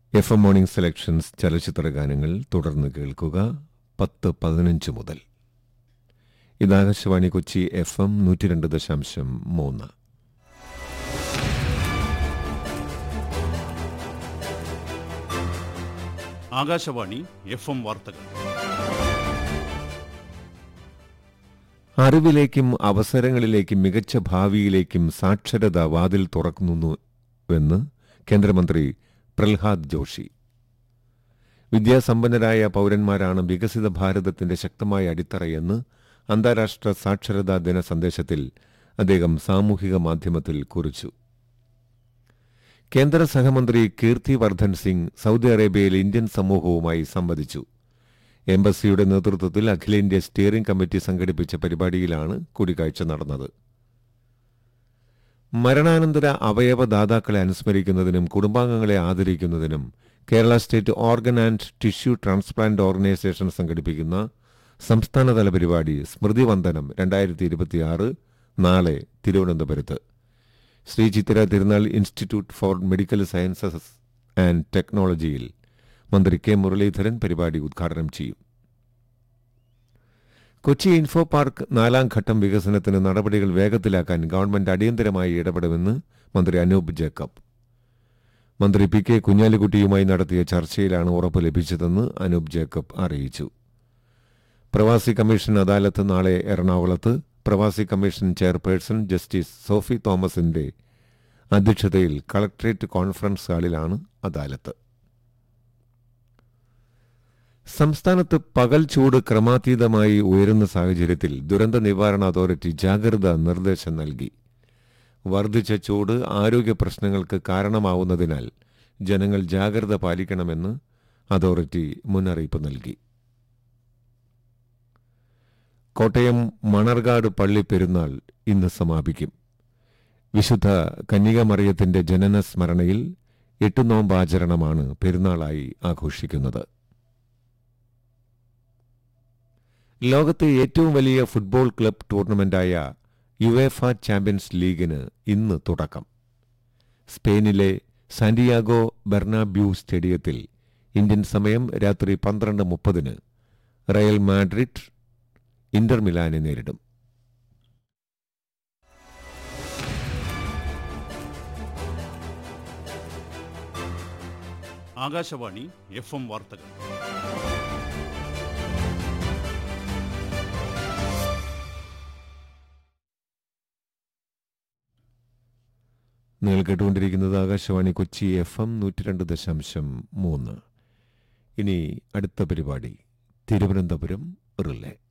F M morning selections ചലച്ചിത്ര ഗാനങ്ങൾ തുടർന്ന് കേൾക്കുക പത്ത് പതിനഞ്ച് മുതൽ ഇത് ആകാശവാണി കൊച്ചി എഫ് എം നൂറ്റി രണ്ട് ദശാംശം മൂന്ന് ആകാശവാണി എഫ് എം വാർത്തകൾ അറിവിലേക്കും അവസരങ്ങളിലേക്കും മികച്ച ഭാവിയിലേക്കും സാക്ഷരത വാതിൽ തുറക്കുന്നുവെന്ന് കേന്ദ്രമന്ത്രി പ്രഹ്ലാദ് ജോഷി വിദ്യാസമ്പന്നരായ പൌരന്മാരാണ് വികസിത ഭാരതത്തിന്റെ ശക്തമായ അടിത്തറയെന്ന് അന്താരാഷ്ട്ര സാക്ഷരതാ ദിന സന്ദേശത്തിൽ അദ്ദേഹം സാമൂഹിക മാധ്യമത്തിൽ കുറിച്ചു കേന്ദ്ര സഹമന്ത്രി കീർത്തി വർദ്ധൻ സിംഗ് സൗദി അറേബ്യയിൽ ഇന്ത്യൻ സമൂഹവുമായി സംവദിച്ചു എംബസിയുടെ നേതൃത്വത്തിൽ അഖിലേന്ത്യാ സ്റ്റിയറിംഗ് കമ്മിറ്റി സംഘടിപ്പിച്ച പരിപാടിയിലാണ് കൂടിക്കാഴ്ച നടന്നത് മരണാനന്തര അവയവദാതാക്കളെ അനുസ്മരിക്കുന്നതിനും കുടുംബാംഗങ്ങളെ ആദരിക്കുന്നതിനും Kerala state organ and tissue transplant organisation സംഘടിപ്പിക്കുന്ന സംസ്ഥാനതല പരിപാടി സ്മൃതി വന്ദനം രണ്ടായിരത്തി ഇരുപത്തിയാറ് നാളെ തിരുവനന്തപുരത്ത് Sree Chithira Thirunal institute for medical sciences and ടെക്നോളജിയിൽ മന്ത്രി കെ മുരളീധരൻ പരിപാടി ഉദ്ഘാടനം ചെയ്യും കൊച്ചി ഇൻഫോ പാർക്ക് നാലാം ഘട്ടം വികസനത്തിന് നടപടികൾ വേഗത്തിലാക്കാൻ ഗവൺമെന്റ് അടിയന്തരമായി ഇടപെടുമെന്ന് മന്ത്രി അനൂപ് ജേക്കബ് മന്ത്രി പി കെ കുഞ്ഞാലിക്കുട്ടിയുമായി നടത്തിയ ചർച്ചയിലാണ് ഉറപ്പ് ലഭിച്ചതെന്ന് അനൂപ് ജേക്കബ് അറിയിച്ചു പ്രവാസി കമ്മീഷൻ അദാലത്ത് നാളെ എറണാകുളത്ത് പ്രവാസി കമ്മീഷൻ ചെയർപേഴ്സൺ ജസ്റ്റിസ് സോഫി തോമസിന്റെ അധ്യക്ഷതയിൽ കളക്ട്രേറ്റ് കോൺഫറൻസ് ഹാളിലാണ് അദാലത്ത് സംസ്ഥാനത്ത് പകൽ ചൂട് ക്രമാതീതമായി ഉയരുന്ന സാഹചര്യത്തിൽ ദുരന്ത നിവാരണ അതോറിറ്റി ജാഗ്രതാ നിർദ്ദേശം നൽകി വർദ്ധിച്ച ചൂട് ആരോഗ്യ പ്രശ്നങ്ങൾക്ക് കാരണമാവുന്നതിനാൽ ജനങ്ങൾ ജാഗ്രത പാലിക്കണമെന്ന് അതോറിറ്റി മുന്നറിയിപ്പ് നൽകി കോട്ടയം മണർകാട് പള്ളി പെരുന്നാൾ ഇന്ന് സമാപിക്കും വിശുദ്ധ കന്യകമറിയത്തിന്റെ ജനന സ്മരണയിൽ എട്ട് നോമ്പാചരണമാണ് പെരുന്നാളായി ആഘോഷിക്കുന്നത് ലോകത്തെ ഏറ്റവും വലിയ ഫുട്ബോൾ ക്ലബ് ടൂർണമെന്റായ യുവേഫ ചാമ്പ്യൻസ് ലീഗിന് ഇന്ന് തുടക്കം സ്പെയിനിലെ സാന്റിയാഗോ ബെർണാബ്യൂ സ്റ്റേഡിയത്തിൽ ഇന്ത്യൻ സമയം രാത്രി പന്ത്രണ്ട് മുപ്പതിന് റയൽ മാഡ്രിഡ് ഇന്റർ മിലാനെ നേരിടും ആകാശവാണി എഫ് എം വാർത്തകൾ നിങ്ങൾ കേട്ടുകൊണ്ടിരിക്കുന്നത് ആകാശവാണി കൊച്ചി എഫ് എം നൂറ്റി രണ്ട് ദശാംശം മൂന്ന് ഇനി അടുത്ത പരിപാടി തിരുവനന്തപുരം റിലേ